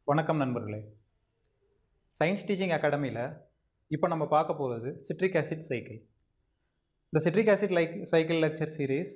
வணக்கம் நண்பர்களே science teaching அகாடமியில் இப்போ நம்ம பார்க்க போகிறது சிட்ரிக் ஆசிட் சைக்கிள் இந்த citric acid like cycle lecture series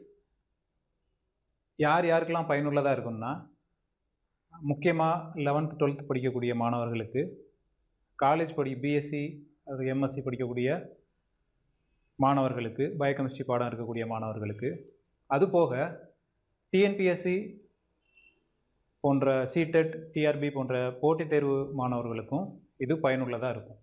யார் யாருக்கெல்லாம் பயனுள்ளதாக இருக்கும்னா முக்கியமாக லெவன்த் டுவெல்த் படிக்கக்கூடிய மாணவர்களுக்கு காலேஜ் படி பிஎஸ்சி அது எம்எஸ்சி படிக்கக்கூடிய மாணவர்களுக்கு பயோகெமிஸ்ட்ரி பாடம் இருக்கக்கூடிய மாணவர்களுக்கு அதுபோக டிஎன்பிஎஸ்சி போன்ற சிடெட் டிஆர்பி போன்ற போட்டித் தேர்வு மாணவர்களுக்கும் இது பயனுள்ளதாக இருக்கும்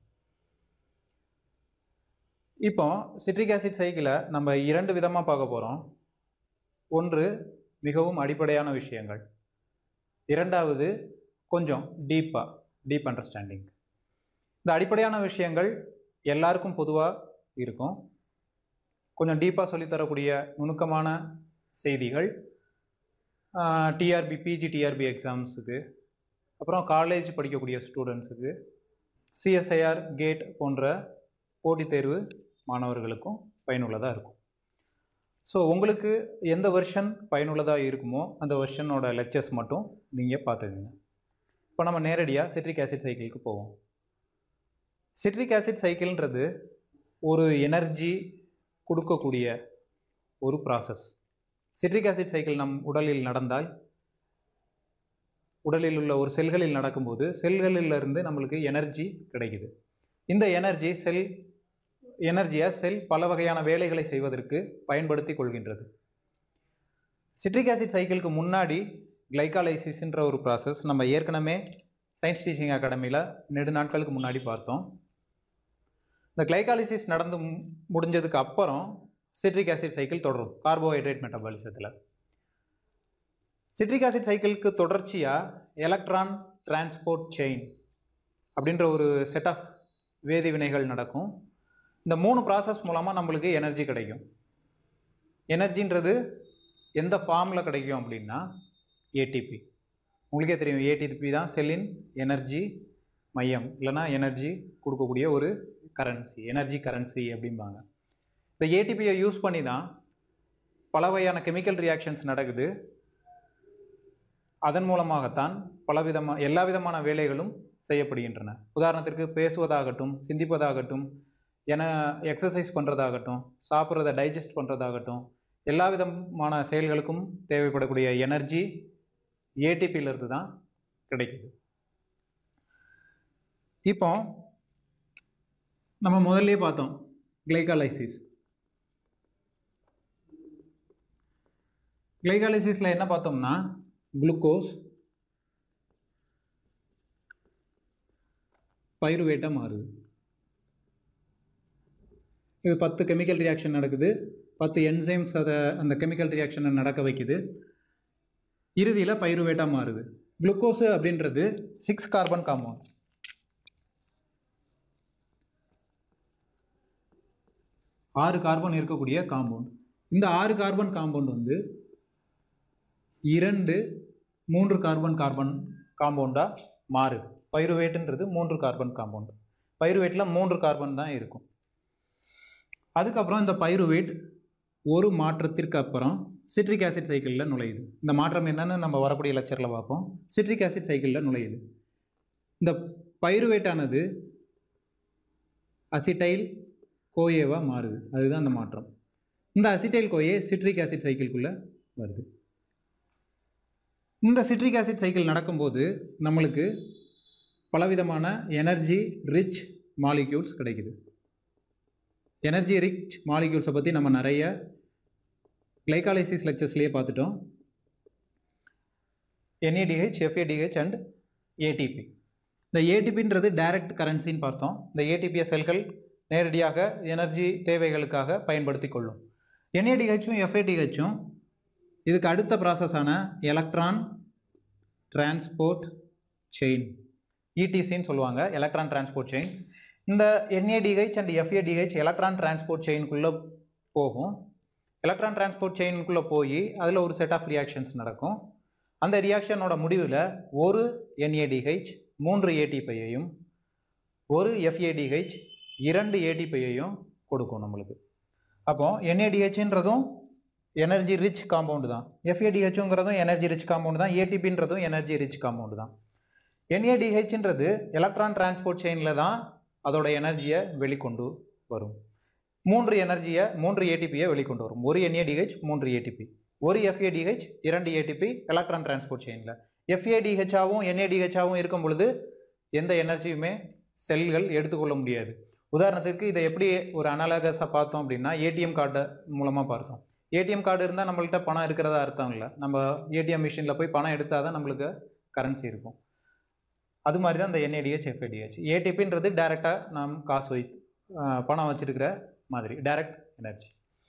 இப்போ சிட்ரிக் ஆசிட் சைக்கிளை நம்ம இரண்டு விதமாக பார்க்க போகிறோம் ஒன்று மிகவும் அடிப்படையான விஷயங்கள் இரண்டாவது கொஞ்சம் டீப்பாக டீப் அண்டர்ஸ்டாண்டிங் இந்த அடிப்படையான விஷயங்கள் எல்லாருக்கும் பொதுவாக இருக்கும் கொஞ்சம் டீப்பாக சொல்லித்தரக்கூடிய நுணுக்கமான செய்திகள் டிஆர்பி பிஜி டிஆர்பி எக்ஸாம்ஸுக்கு அப்புறம் காலேஜ் படிக்கக்கூடிய ஸ்டூடெண்ட்ஸுக்கு சிஎஸ்ஐஆர் கேட் போன்ற போட்டித் தேர்வு மாணவர்களுக்கும் பயனுள்ளதாக இருக்கும் ஸோ உங்களுக்கு எந்த வெர்ஷன் பயனுள்ளதாக இருக்குமோ அந்த வெர்ஷனோட லெக்சர்ஸ் மட்டும் நீங்கள் பார்த்துக்கங்க இப்போ நம்ம நேரடியாக சிட்ரிக் ஆசிட் சைக்கிளுக்கு போவோம் சிட்ரிக் ஆசிட் சைக்கிள்ன்றது ஒரு எனர்ஜி கொடுக்கக்கூடிய ஒரு ப்ராசஸ் சிட்ரிக் ஆசிட் சைக்கிள் நம் உடலில் நடந்தால் உடலில் உள்ள ஒரு செல்களில் நடக்கும்போது செல்களில் இருந்து நம்மளுக்கு எனர்ஜி கிடைக்குது இந்த எனர்ஜி செல் எனர்ஜியை செல் பல வகையான வேலைகளை செய்வதற்கு பயன்படுத்தி கொள்கின்றது சிட்ரிக் ஆசிட் சைக்கிளுக்கு முன்னாடி கிளைகாலைசிஸ்ன்ற ஒரு ப்ராசஸ் நம்ம ஏற்கனவே சயின்ஸ் டீச்சிங் அகாடமியில் நெடு நாட்களுக்கு முன்னாடி பார்த்தோம் இந்த கிளைகாலிசிஸ் நடந்து மு- முடிஞ்சதுக்கு அப்புறம் சிட்ரிக் ஆசிட் சைக்கிள் தொடரும் கார்போஹைட்ரேட் மெட்டபாலிசத்தில் சிட்ரிக் ஆசிட் சைக்கிளுக்கு தொடர்ச்சியாக எலக்ட்ரான் டிரான்ஸ்போர்ட் செயின் அப்படின்ற ஒரு செட் ஆஃப் வேதி வினைகள் நடக்கும் இந்த மூணு ப்ராசஸ் மூலமாக நம்மளுக்கு எனர்ஜி கிடைக்கும் எனர்ஜின்றது எந்த ஃபார்மில் கிடைக்கும் அப்படின்னா ஏடிபி உங்களுக்கே தெரியும் ஏடிபி தான் செல்லின் எனர்ஜி மையம் இல்லைன்னா எனர்ஜி கொடுக்கக்கூடிய ஒரு கரன்சி எனர்ஜி கரன்சி அப்படிம்பாங்க இந்த ஏடிபியை யூஸ் பண்ணி தான் பல வகையான கெமிக்கல் ரியாக்ஷன்ஸ் நடக்குது அதன் மூலமாகத்தான் பலவிதமா எல்லா விதமான வேலைகளும் செய்யப்படுகின்றன உதாரணத்திற்கு பேசுவதாகட்டும் சிந்திப்பதாகட்டும் என எக்ஸசைஸ் பண்ணுறதாகட்டும் சாப்பிட்றத டைஜஸ்ட் பண்ணுறதாகட்டும் எல்லா விதமான செயல்களுக்கும் தேவைப்படக்கூடிய எனர்ஜி ஏடிபியிலிருந்து தான் கிடைக்குது இப்போ நம்ம முதல்லயே பார்த்தோம் கிளைகாலைசிஸ் கிளைகாலிசிஸில் என்ன பார்த்தோம்னா குளுக்கோஸ் பைருவேட்டாக மாறுது இது பத்து கெமிக்கல் ரியாக்ஷன் நடக்குது பத்து என்சைம்ஸ் அதை அந்த கெமிக்கல் ரியாக்ஷனை நடக்க வைக்குது இறுதியில் பைருவேட்டாக மாறுது குளுக்கோஸ் அப்படின்றது சிக்ஸ் கார்பன் காம்பவுண்ட் ஆறு கார்பன் இருக்கக்கூடிய காம்பவுண்ட் இந்த ஆறு கார்பன் காம்பவுண்ட் வந்து இரண்டு மூன்று கார்பன் கார்பன் காம்பவுண்டாக மாறுது பைருவேட்டுன்றது மூன்று கார்பன் காம்பவுண்ட் பைருவேட்டில் மூன்று கார்பன் தான் இருக்கும் அதுக்கப்புறம் இந்த பைருவேட் ஒரு மாற்றத்திற்கு அப்புறம் சிட்ரிக் ஆசிட் சைக்கிளில் நுழையுது இந்த மாற்றம் என்னன்னு நம்ம வரக்கூடிய லெக்சரில் பார்ப்போம் சிட்ரிக் ஆசிட் சைக்கிளில் நுழையுது இந்த பைருவேட்டானது அசிட்டைல் கோயேவாக மாறுது அதுதான் அந்த மாற்றம் இந்த அசிட்டைல் கோயே சிட்ரிக் ஆசிட் சைக்கிள்குள்ளே வருது இந்த சிட்ரிக் ஆசிட் சைக்கிள் நடக்கும்போது நம்மளுக்கு பலவிதமான எனர்ஜி ரிச் மாலிக்யூல்ஸ் கிடைக்குது எனர்ஜி ரிச் மாலிக்யூல்ஸை பற்றி நம்ம நிறைய கிளைகாலிசிஸ் லெக்சர்ஸ்லேயே பார்த்துட்டோம் NADH FADH அண்ட் ஏடிபி இந்த ஏடிபின்றது டைரக்ட் கரன்சின்னு பார்த்தோம் இந்த ஏடிபியை செல்கள் நேரடியாக எனர்ஜி தேவைகளுக்காக பயன்படுத்தி கொள்ளும் NADH-ம் எஃப்ஏடிஹெச்சும் இதுக்கு அடுத்த ப்ராசஸான எலக்ட்ரான் டிரான்ஸ்போர்ட் செயின் இடிசின்னு சொல்லுவாங்க எலக்ட்ரான் டிரான்ஸ்போர்ட் செயின் இந்த NADH and FADH electron transport செயின்குள்ளே போகும் எலக்ட்ரான் டிரான்ஸ்போர்ட் செயினுக்குள்ளே போய் அதில் ஒரு செட் ஆஃப் ரியாக்ஷன்ஸ் நடக்கும் அந்த ரியாக்ஷனோட முடிவில் ஒரு NADH மூன்று ஏடிபையையும் ஒரு எஃப்ஏடிஹெச் இரண்டு ஏடிபையையும் கொடுக்கும் நம்மளுக்கு அப்போ NADH-ன்றதும் எனர்ஜி ரிச் காம்பவுண்டு தான் எஃப்ஏடிஹெச்ங்கிறதும் எனர்ஜி ரிச் காம்பவுண்டு தான் ஏடிபின்றதும் எனர்ஜி ரிச் காம்பவுண்டு தான் என்ஏடிஹெச்ன்றது எலக்ட்ரான் டிரான்ஸ்போர்ட் செயினில் தான் அதோட எனர்ஜியை வெளிக்கொண்டு வரும் மூன்று எனர்ஜியை மூன்று ஏடிபியை வெளிக்கொண்டு வரும் ஒரு என்ஏடிஹெச் மூன்று ஏடிபி ஒரு எஃப்ஏடிஹெச் இரண்டு ஏடிபி எலக்ட்ரான் டிரான்ஸ்போர்ட் செயினில் எஃப்ஏடிஹெச்சாகவும் என்ஏடிஹெச்சாகவும் இருக்கும் பொழுது எந்த எனர்ஜியுமே செல்கள் எடுத்துக்கொள்ள முடியாது உதாரணத்துக்கு இதை எப்படி ஒரு அனலாகஸாக பார்த்தோம் அப்படின்னா ஏடிஎம் கார்டு மூலமாக பார்த்தோம் ஏடிஎம் கார்டு இருந்தால் நம்மள்கிட்ட பணம் இருக்கிறதா அர்த்தம் இல்லை நம்ம ஏடிஎம் மிஷினில் போய் பணம் எடுத்தால் தான் நம்மளுக்கு கரன்சி இருக்கும் அது மாதிரி தான் இந்த என்ஏடிஹெச் எஃப்ஏடிஹெச் ஏடிபின்றது டைரெக்டாக நாம் காசு வை ஆஹ் பணம் வச்சிருக்கிற மாதிரி டைரக்ட் எனர்ஜி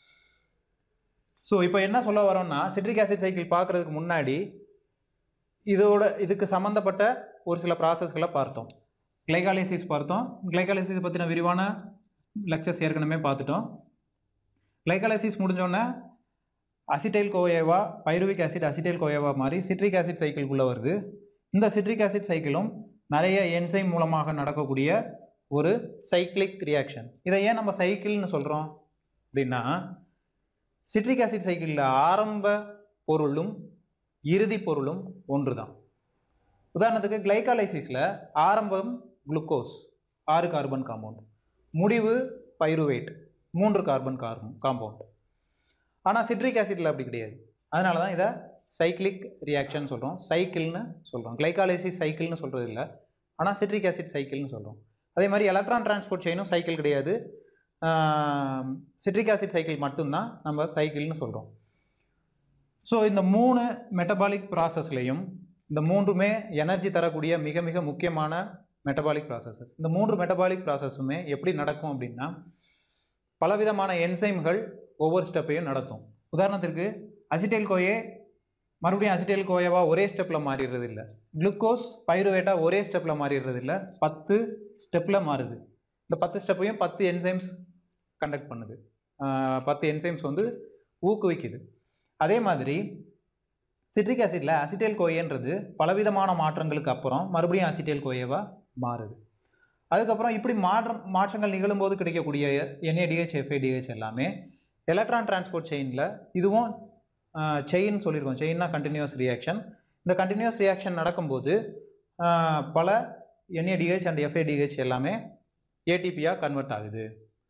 ஸோ இப்போ என்ன சொல்ல வரோம்னா சிட்ரிக் ஆசிட் சைக்கிள் பார்க்கறதுக்கு முன்னாடி இதோட இதுக்கு சம்மந்தப்பட்ட ஒரு சில ப்ராசஸ்களை பார்த்தோம் கிளைகாலிசிஸ் பார்த்தோம் கிளைகாலிசிஸ் பற்றின விரிவான லெக்சர்ஸ் ஏற்கனவே பார்த்துட்டோம் கிளைகாலிசிஸ் முடிஞ்சோடனே அசிட்டைல் கோயேவா பைருவிக் ஆசிட் அசிட்டைல் கோயேவா மாதிரி சிட்ரிக் ஆசிட் சைக்கிள்குள்ளே வருது இந்த சிட்ரிக் ஆசிட் சைக்கிளும் நிறைய என்சைம் மூலமாக நடக்கக்கூடிய ஒரு சைக்கிளிக் ரியாக்ஷன் இதை ஏன் நம்ம சைக்கிள்னு சொல்கிறோம் அப்படின்னா சிட்ரிக் ஆசிட் சைக்கிளில் ஆரம்ப பொருளும் இறுதி பொருளும் ஒன்று தான் உதாரணத்துக்கு கிளைகாலைசிஸில் ஆரம்பம் குளுக்கோஸ் ஆறு கார்பன் காம்பவுண்ட் முடிவு பைருவேட் மூன்று கார்பன் கார்பன் காம்பவுண்ட் ஆனால் சிட்ரிக் ஆசிட்ல அப்படி கிடையாது அதனால தான் இதை சைக்கிளிக் ரியாக்ஷன் சொல்கிறோம் சைக்கிள்னு சொல்கிறோம் கிளைகாலைசிஸ் சைக்கிள்னு சொல்கிறது இல்லை ஆனால் சிட்ரிக் ஆசிட் சைக்கிள்னு சொல்கிறோம் அதே மாதிரி எலக்ட்ரான் டிரான்ஸ்போர்ட் செயினும் சைக்கிள் கிடையாது சிட்ரிக் ஆசிட் சைக்கிள் மட்டும்தான் நம்ம சைக்கிள்னு சொல்கிறோம் ஸோ இந்த மூணு மெட்டபாலிக் ப்ராசஸ்லையும் இந்த மூன்றுமே எனர்ஜி தரக்கூடிய மிக மிக முக்கியமான மெட்டபாலிக் ப்ராசஸஸ் இந்த மூன்று மெட்டபாலிக் ப்ராசஸுமே எப்படி நடக்கும் அப்படின்னா பலவிதமான என்சைம்கள் ஒவ்வொரு ஸ்டெப்பையும் நடத்தும் உதாரணத்திற்கு அசிட்டைல் கோயே மறுபடியும் அசிட்டைல் கோயவா ஒரே ஸ்டெப்பில் மாறிடுறது இல்லை குளுக்கோஸ் பைருவேட்டா ஒரே ஸ்டெப்பில் மாறிடுறது இல்லை பத்து ஸ்டெப்பில் மாறுது இந்த பத்து ஸ்டெப்பையும் பத்து என்சைம்ஸ் கண்டக்ட் பண்ணுது ஆஹ் பத்து என்சைம்ஸ் வந்து ஊக்குவிக்குது அதே மாதிரி சிட்ரிக் ஆசிட்ல அசிட்டைல் கோயன்றது பலவிதமான மாற்றங்களுக்கு அப்புறம் மறுபடியும் அசிட்டைல் கோயவா மாறுது அதுக்கப்புறம் இப்படி மாற்றம் மாற்றங்கள் நிகழும்போது கிடைக்கக்கூடிய என்ஏடிஹெச் எஃப்ஏடிஹெச் எல்லாமே எலக்ட்ரான் டிரான்ஸ்போர்ட் செயினில் இதுவும் செயின் சொல்லியிருக்கோம் செயின்னா கண்டினியூஸ் ரியாக்ஷன் இந்த கண்டினியூஸ் ரியாக்ஷன் நடக்கும்போது ஆஹ், பல என்ஏடிஹெச் அண்ட் எஃப்ஏடிஹெச் எல்லாமே ஏடிபியாக கன்வெர்ட் ஆகுது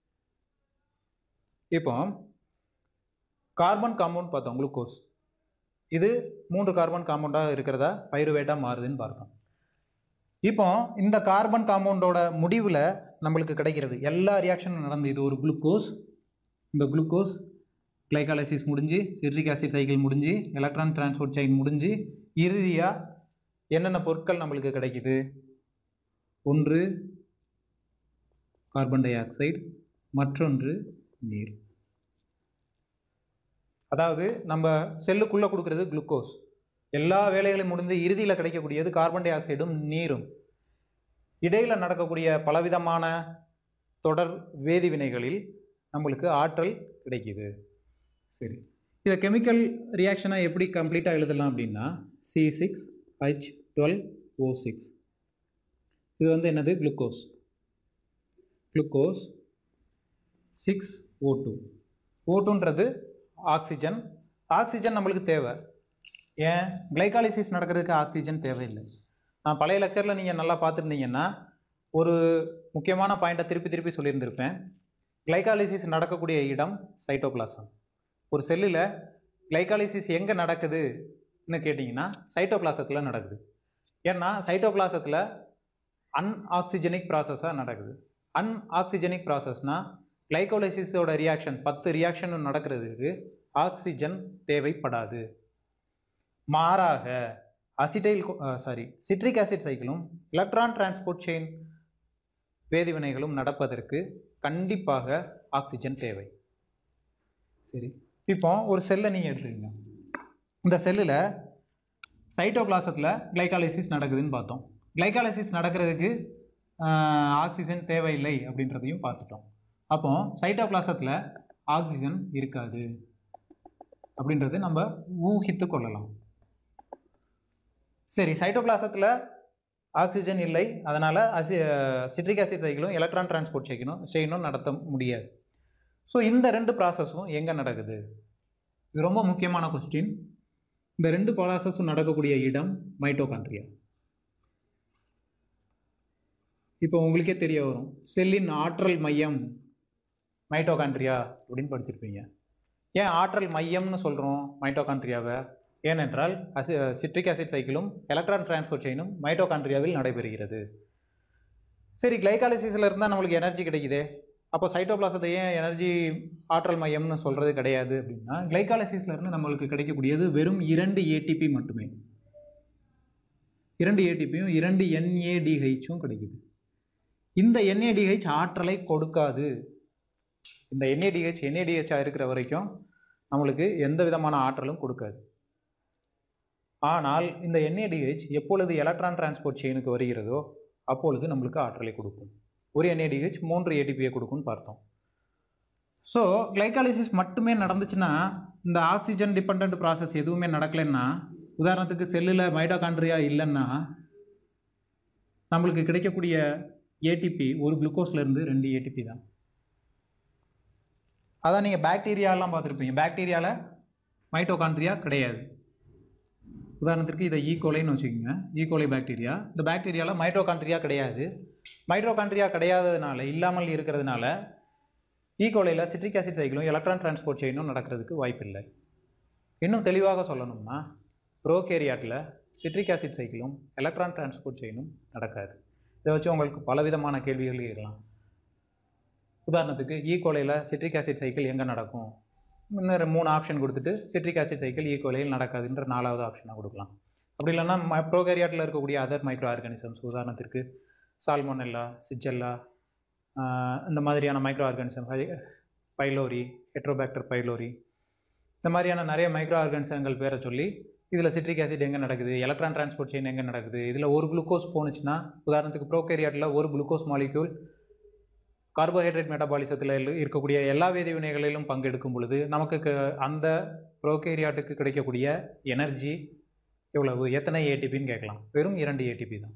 இப்போ கார்பன் காம்பவுண்ட் பார்த்தோம் குளுக்கோஸ் இது மூன்று கார்பன் காம்பவுண்டாக இருக்கிறதா பைருவேட்டாக மாறுதுன்னு பார்த்தோம் இப்போ இந்த கார்பன் காம்பவுண்டோட முடிவில் நம்மளுக்கு கிடைக்கிறது எல்லா ரியாக்ஷனும் நடந்து இது ஒரு குளுக்கோஸ் இந்த குளுக்கோஸ் கிளைகாலிசிஸ் முடிஞ்சு சிட்ரிக் ஆசிட் சைக்கிள் முடிஞ்சு எலக்ட்ரான் டிரான்ஸ்போர்ட் செயின் முடிஞ்சு இறுதியாக என்னென்ன பொருட்கள் நம்மளுக்கு கிடைக்குது ஒன்று கார்பன் டை ஆக்சைடு மற்றொன்று நீர் அதாவது நம்ம செல்லுக்குள்ளே கொடுக்கறது குளுக்கோஸ் எல்லா வேலைகளையும் முடிந்து இறுதியில் கிடைக்கக்கூடியது கார்பன் டை ஆக்சைடும் நீரும் இடையில நடக்கக்கூடிய பலவிதமான தொடர் வேதிவினைகளில் நம்மளுக்கு ஆற்றல் கிடைக்குது சரி இதை கெமிக்கல் ரியாக்ஷனை எப்படி கம்ப்ளீட்டாக எழுதலாம் அப்படின்னா C six H twelve O six இது வந்து என்னது glucose glucose six O two O டூன்றது ஆக்சிஜன் ஆக்சிஜன் நம்மளுக்கு தேவை ஏன் கிளைகாலிசிஸ் நடக்கிறதுக்கு ஆக்சிஜன் தேவையில்லை நான் பழைய லெக்சரில் நீங்கள் நல்லா பார்த்துருந்தீங்கன்னா ஒரு முக்கியமான பாயிண்ட்டை திருப்பி திருப்பி சொல்லியிருந்திருப்பேன் கிளைகாலிசிஸ் நடக்கக்கூடிய இடம் சைட்டோபிளாசம் ஒரு செல்லில் கிளைகாலிசிஸ் எங்கே நடக்குதுன்னு கேட்டிங்கன்னா சைட்டோபிளாசத்தில் நடக்குது ஏன்னா சைட்டோபிளாசத்தில் அன்ஆக்சிஜனிக் ப்ராசஸாக நடக்குது அன்ஆக்சிஜனிக் ப்ராசஸ்னால் கிளைகோலைசிஸோட ரியாக்ஷன் பத்து ரியாக்ஷனும் நடக்கிறதுக்கு ஆக்சிஜன் தேவைப்படாது மாறாக அசிடைல் சாரி சிட்ரிக் ஆசிட் சைக்கிளும் எலக்ட்ரான் டிரான்ஸ்போர்ட் செயின் வேதிவினைகளும் நடப்பதற்கு கண்டிப்பாக ஆக்சிஜன் தேவை சரி இப்போ ஒரு செல்லை நீங்கள் எடுத்துக்கீங்க இந்த செல்லில் சைட்டோபிளாசத்தில் கிளைகாலிசிஸ் நடக்குதுன்னு பார்த்தோம் கிளைகாலிசிஸ் நடக்கிறதுக்கு ஆக்சிஜன் தேவையில்லை அப்படின்றதையும் பார்த்துட்டோம் அப்போ சைட்டோபிளாசத்தில் ஆக்சிஜன் இருக்காது அப்படின்றது நம்ம ஊகித்து கொள்ளலாம் சரி சைட்டோபிளாசத்தில் ஆக்சிஜன் இல்லை அதனால் அசி சிட்ரிக் ஆசிட் சைக்கிளும் எலக்ட்ரான் டிரான்ஸ்போர்ட் செய்யணும் செய்யணும் நடத்த முடியாது ஸோ இந்த ரெண்டு ப்ராசஸும் எங்கே நடக்குது இது ரொம்ப முக்கியமான கொஸ்டின் இந்த ரெண்டு ப்ராசஸும் நடக்கக்கூடிய இடம் மைட்டோகாண்ட்ரியா இப்போ உங்களுக்கே தெரிய வரும் செல்லின் ஆற்றல் மையம் மைட்டோகாண்ட்ரியா அப்படின்னு படிச்சிருப்பீங்க ஏன் ஆற்றல் மையம்னு சொல்கிறோம் மைட்டோகாண்ட்ரியாவை ஏனென்றால் அசி சிட்ரிக் ஆசிட் சைக்கிளும் எலக்ட்ரான் டிரான்ஸ்போர்ட் செயினும் மைட்டோகாண்ட்ரியாவில் நடைபெறுகிறது சரி கிளைகாலிசிஸில் இருந்தால் நம்மளுக்கு எனர்ஜி கிடைக்குதே அப்போ சைட்டோபிளாசத்தை ஏன் எனர்ஜி ஆற்றல் மையம்னு சொல்கிறது கிடையாது அப்படின்னா கிளைகாலிசிஸில் இருந்து நம்மளுக்கு கிடைக்கக்கூடியது வெறும் இரண்டு ஏடிபி மட்டுமே இரண்டு ஏடிபியும் இரண்டு என்ஏடிஹெச்சும் கிடைக்குது இந்த என்ஏடிஹெச் ஆற்றலை கொடுக்காது இந்த என்ஏடிஹெச் என்ஏடிஹெச்சாக இருக்கிற வரைக்கும் நம்மளுக்கு எந்த விதமான ஆற்றலும் கொடுக்காது ஆனால் இந்த என்ஏடிஹெச் எப்பொழுது எலக்ட்ரான் டிரான்ஸ்போர்ட் செயினுக்கு வருகிறதோ அப்பொழுது நம்மளுக்கு ஆற்றலை கொடுக்கும் ஒரு என்ஏடிஹெச் மூன்று ஏடிபியை கொடுக்கும்னு பார்த்தோம் ஸோ கிளைகாலிசிஸ் மட்டுமே நடந்துச்சுன்னா இந்த ஆக்சிஜன் டிபெண்ட் ப்ராசஸ் எதுவுமே நடக்கலைன்னா உதாரணத்துக்கு செல்லில் மைட்டோகாண்ட்ரியா இல்லைன்னா நம்மளுக்கு கிடைக்கக்கூடிய ஏடிபி ஒரு குளுக்கோஸ்லேருந்து ரெண்டு ஏடிபி தான் அதான் நீங்கள் பாக்டீரியாலாம் பார்த்துருப்பீங்க பாக்டீரியாவில் மைட்டோகாண்ட்ரியா கிடையாது உதாரணத்திற்கு இதை ஈகோலைன்னு வச்சுக்கோங்க ஈகோலை பாக்டீரியா இந்த பாக்டீரியாவில் மைட்டோகாண்ட்ரியா கிடையாது மைட்டோகாண்ட்ரியா கிடையாததுனால இல்லாமல் இருக்கிறதுனால ஈகோலையில் சிட்ரிக் ஆசிட் சைக்கிளும் எலக்ட்ரான் டிரான்ஸ்போர்ட் செயினும் நடக்கிறதுக்கு வாய்ப்பில்லை இன்னும் தெளிவாக சொல்லணும்னா ப்ரோகேரியாட்டில் சிட்ரிக் ஆசிட் சைக்கிளும் எலக்ட்ரான் டிரான்ஸ்போர்ட் செயினும் நடக்காது இதை வச்சு உங்களுக்கு பலவிதமான கேள்விகள் இருக்கலாம் உதாரணத்துக்கு ஈகோலையில் சிட்ரிக் ஆசிட் சைக்கிள் எங்கே நடக்கும் இன்னும் மூணு ஆப்ஷன் கொடுத்துட்டு சிட்ரிக் ஆசிட் சைக்கிள் ஈகோலையில் நடக்காதுன்ற நாலாவது ஆப்ஷனாக கொடுக்கலாம் அப்படி இல்லைன்னா ப்ரோகேரியாட்டில் இருக்கக்கூடிய அதர் மைக்ரோ ஆர்கானிசம்ஸ் உதாரணத்திற்கு சால்மோனெல்லா சிஜெல்லா இந்த மாதிரியான micro organism pylori Helicobacter pylori இந்த மாதிரியான நிறைய மைக்ரோ ஆர்கானிசங்கள் பேரை சொல்லி இதில் சிட்ரிக் ஆசிட் எங்கே நடக்குது எலக்ட்ரான் டிரான்ஸ்போர்ட் செயின் எங்கே நடக்குது இதில் ஒரு குளுக்கோஸ் போணுச்சுன்னா உதாரணத்துக்கு ப்ரோகேரியாட்டில் ஒரு குளுக்கோஸ் மாலிக்யூல் கார்போஹைட்ரேட் மெட்டபாலிசத்தில் இருக்கக்கூடிய எல்லா வேதி வினைகளிலும் பங்கெடுக்கும் பொழுது நமக்கு க- அந்த ப்ரோகேரியாட்டுக்கு கிடைக்கக்கூடிய எனர்ஜி எவ்வளவு எத்தனை ஏடிபின்னு கேட்கலாம் வெறும் இரண்டு ஏடிபி தான்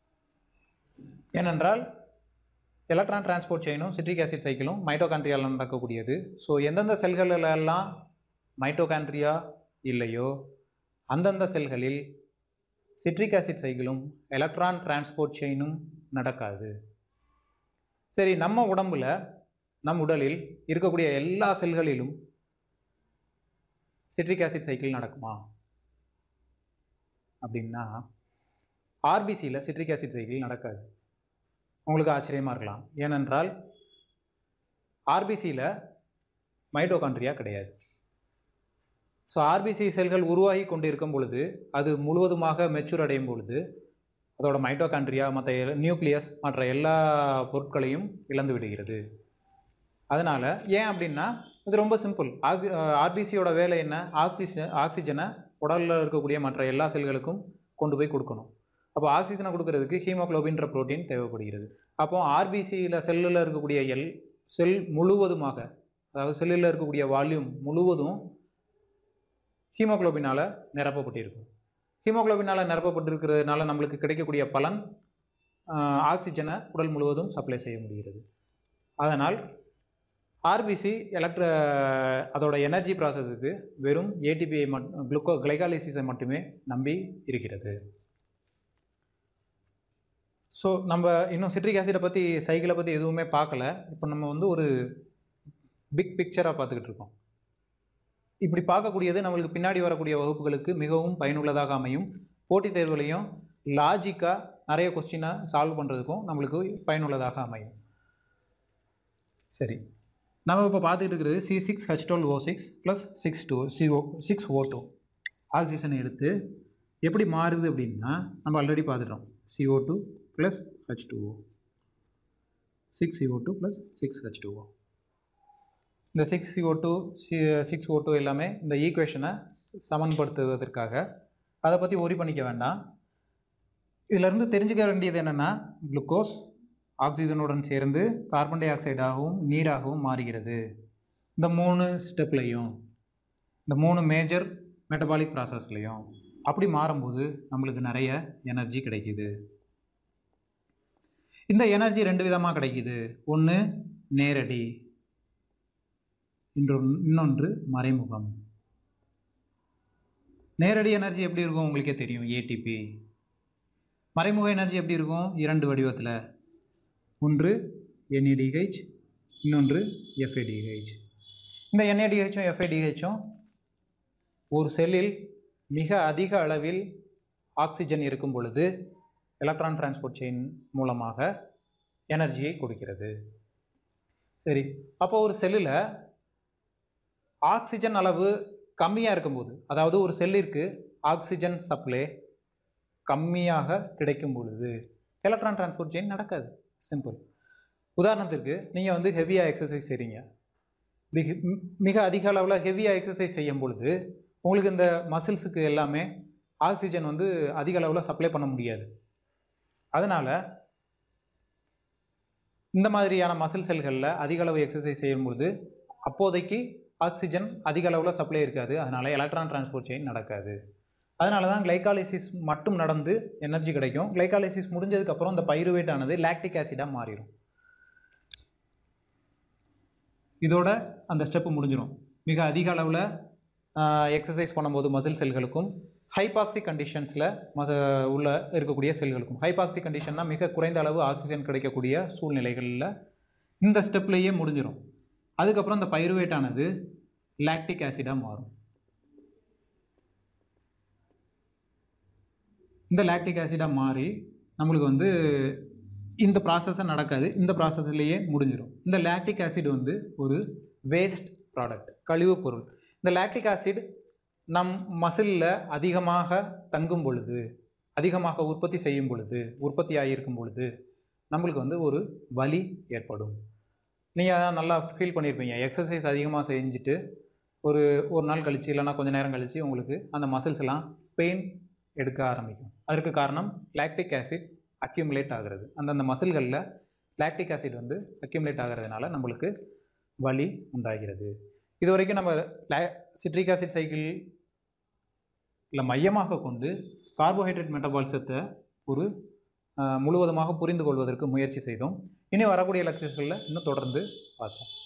ஏனென்றால் எலக்ட்ரான் டிரான்ஸ்போர்ட் செயினும் சிட்ரிக் ஆசிட் சைக்கிளும் மைட்டோகாண்ட்ரியாவில் நடக்கக்கூடியது ஸோ எந்தெந்த செல்களெல்லாம் மைட்டோகாண்ட்ரியா இல்லையோ அந்தந்த செல்களில் சிட்ரிக் ஆசிட் சைக்கிளும் எலக்ட்ரான் டிரான்ஸ்போர்ட் செயினும் நடக்காது சரி நம்ம உடம்புல நம் உடலில் இருக்கக்கூடிய எல்லா செல்களிலும் சிட்ரிக் ஆசிட் சைக்கிள் நடக்குமா அப்படின்னா ஆர்பிசியில் சிட்ரிக் ஆசிட் சைக்கிள் நடக்காது உங்களுக்கு ஆச்சரியமா இருக்கலாம் ஏனென்றால் ஆர்பிசியில் மைட்டோகாண்ட்ரியா கிடையாது ஸோ ஆர்பிசி செல்கள் உருவாகி கொண்டு இருக்கும் பொழுது அது முழுவதுமாக மெச்சூர் அடையும் பொழுது அதோட மைட்டோகாண்ட்ரியா மற்ற நியூக்ளியஸ் மற்ற எல்லா பொருட்களையும் இழந்து விடுகிறது அதனால ஏன் அப்படின்னா இது ரொம்ப சிம்பிள் ஆக் ஆர்பிசியோட வேலை என்ன ஆக்சிஜன் ஆக்சிஜனை உடலில் இருக்கக்கூடிய மற்ற எல்லா செல்களுக்கும் கொண்டு போய் கொடுக்கணும் அப்போ ஆக்சிஜனை கொடுக்கறதுக்கு ஹீமோகுளோபின்ற புரோட்டீன் தேவைப்படுகிறது அப்போ ஆர்பிசியில் செல்லில் இருக்கக்கூடிய எல் செல் முழுவதுமாக அதாவது செல்லில் இருக்கக்கூடிய வால்யூம் முழுவதும் ஹீமோகுளோபினால் நிரப்பப்பட்டிருக்கும் ஹீமோகுளோபினால் நிரப்பப்பட்டிருக்கிறதுனால நம்மளுக்கு கிடைக்கக்கூடிய பலன் ஆஹ், ஆக்சிஜனை உடல் முழுவதும் சப்ளை செய்ய முடிகிறது அதனால் ஆர்பிசி எலக்ட்ர அதோட எனர்ஜி ப்ராசஸுக்கு வெறும் ஏடிபிஐ மட்டும் குளுக்கோ கிளைகாலிசிஸை மட்டுமே நம்பி இருக்கிறது ஸோ நம்ம இன்னும் சிட்ரிக் ஆசிடை பற்றி சைக்கிளை பற்றி எதுவுமே பார்க்கல இப்போ நம்ம வந்து ஒரு பிக் பிக்சராக பார்த்துக்கிட்டு இருக்கோம் இப்படி பார்க்கக்கூடியது நம்மளுக்கு பின்னாடி வரக்கூடிய வகுப்புகளுக்கு மிகவும் பயனுள்ளதாக அமையும் போட்டித் தேர்வுலையும் லாஜிக்காக நிறைய கொஸ்டினை சால்வ் பண்ணுறதுக்கும் நம்மளுக்கு பயனுள்ளதாக அமையும் சரி நம்ம இப்போ பார்த்துட்டு இருக்கிறது C six H twelve O six plus six two CO six O two ஆக்சிஜனை எடுத்து எப்படி மாறுது அப்படின்னா நம்ம ஆல்ரெடி பார்த்துட்டோம் CO two plus H two O six CO two plus six H two O இந்த six CO two C six O two எல்லாமே இந்த ஈக்குவேஷனை சமன்படுத்துவதற்காக அதை பற்றி ஒரி பண்ணிக்க வேண்டாம் இதிலிருந்து தெரிஞ்சுக்க வேண்டியது என்னென்னா குளுக்கோஸ் ஆக்சிஜனுடன் சேர்ந்து கார்பன் டை ஆக்சைடாகவும் நீராகவும் மாறுகிறது இந்த மூணு ஸ்டெப்லையும் இந்த மூணு மேஜர் மெட்டபாலிக் ப்ராசஸ்லையும் அப்படி மாறும்போது நம்மளுக்கு நிறைய எனர்ஜி கிடைக்குது இந்த எனர்ஜி ரெண்டு விதமாக கிடைக்குது ஒன்று நேரடி இன்னொன்று இன்னொன்று மறைமுகம் நேரடி எனர்ஜி எப்படி இருக்கும் உங்களுக்கே தெரியும் ஏடிபி மறைமுக எனர்ஜி எப்படி இருக்கும் இரண்டு வடிவத்தில் ஒன்று NADH இன்னொன்று FADH இந்த NADHும் FADHும் ஒரு செல்லில் மிக அதிக அளவில் ஆக்சிஜன் இருக்கும் பொழுது எலக்ட்ரான் டிரான்ஸ்போர்ட் செயின் மூலமாக எனர்ஜியை கொடுக்கிறது சரி அப்போ ஒரு செல்லில் ஆக்சிஜன் அளவு கம்மியாக இருக்கும்போது அதாவது ஒரு செல்லிற்கு ஆக்சிஜன் சப்ளை கம்மியாக கிடைக்கும் பொழுது எலக்ட்ரான் டிரான்ஸ்போர்ட் செயின் நடக்காது சிம்பிள் உதாரணத்திற்கு நீங்கள் வந்து ஹெவியாக எக்ஸசைஸ் செய்கிறீங்க மிக மிக அதிக அளவில் ஹெவியாக எக்ஸசைஸ் செய்யும் பொழுது உங்களுக்கு இந்த மசில்ஸுக்கு எல்லாமே ஆக்சிஜன் வந்து அதிக அளவில் சப்ளை பண்ண முடியாது அதனால் இந்த மாதிரியான மசில் செல்களில் அதிக அளவு எக்ஸசைஸ் செய்யும்பொழுது அப்போதைக்கு ஆக்சிஜன் அதிக அளவில் சப்ளை இருக்காது அதனால் எலக்ட்ரான் டிரான்ஸ்போர்ட் செயின் நடக்காது அதனால தான் கிளைகாலிசிஸ் மட்டும் நடந்து எனர்ஜி கிடைக்கும் கிளைகாலிசிஸ் முடிஞ்சதுக்கப்புறம் இந்த பைருவேட் ஆனது லாக்டிக் ஆசிடாக மாறிடும் இதோட அந்த ஸ்டெப்பு முடிஞ்சிடும் மிக அதிக அளவில் எக்ஸசைஸ் பண்ணும்போது மசில் செல்களுக்கும் ஹைபாக்சி கண்டிஷன்ஸில் மச உள்ள இருக்கக்கூடிய செல்களுக்கும் ஹைபாக்சி கண்டிஷன்னா மிக குறைந்த அளவு ஆக்சிஜன் கிடைக்கக்கூடிய சூழ்நிலைகளில் இந்த ஸ்டெப்லேயே முடிஞ்சிடும் அதுக்கப்புறம் இந்த பைருவேட் ஆனது லாக்டிக் ஆசிடாக மாறும் இந்த லாக்டிக் ஆசிடாக மாறி நம்மளுக்கு வந்து இந்த ப்ராசஸை நடக்காது இந்த ப்ராசஸ்லேயே முடிஞ்சிடும் இந்த லாக்டிக் ஆசிட் வந்து ஒரு வேஸ்ட் ப்ராடக்ட் கழிவுப் பொருள் இந்த லாக்டிக் ஆசிட் நம் மசிலில் அதிகமாக தங்கும் பொழுது அதிகமாக உற்பத்தி செய்யும் பொழுது உற்பத்தி ஆகியிருக்கும் பொழுது நம்மளுக்கு வந்து ஒரு வலி ஏற்படும் நீங்கள் அதான் நல்லா ஃபீல் பண்ணியிருப்பீங்க எக்ஸசைஸ் அதிகமாக செஞ்சுட்டு ஒரு ஒரு நாள் கழிச்சு இல்லைன்னா கொஞ்சம் நேரம் கழிச்சு உங்களுக்கு அந்த மசில்ஸ் எல்லாம் பெயின் எடுக்க ஆரம்பிக்கும் அதற்கு காரணம் லாக்டிக் ஆசிட் அக்யூமுலேட் ஆகிறது அந்தந்த மசில்களில் லாக்டிக் ஆசிட் வந்து அக்யூமுலேட் ஆகிறதுனால நம்மளுக்கு வலி உண்டாகிறது இது வரைக்கும் நம்ம சிட்ரிக் ஆசிட் சைக்கிள் இல்லை மையமாக கொண்டு கார்போஹைட்ரேட் மெட்டபாலிசத்தை ஒரு முழுவதுமாக புரிந்து கொள்வதற்கு முயற்சி செய்தோம் இனி வரக்கூடிய லட்சங்களில் இன்னும் தொடர்ந்து பார்ப்போம்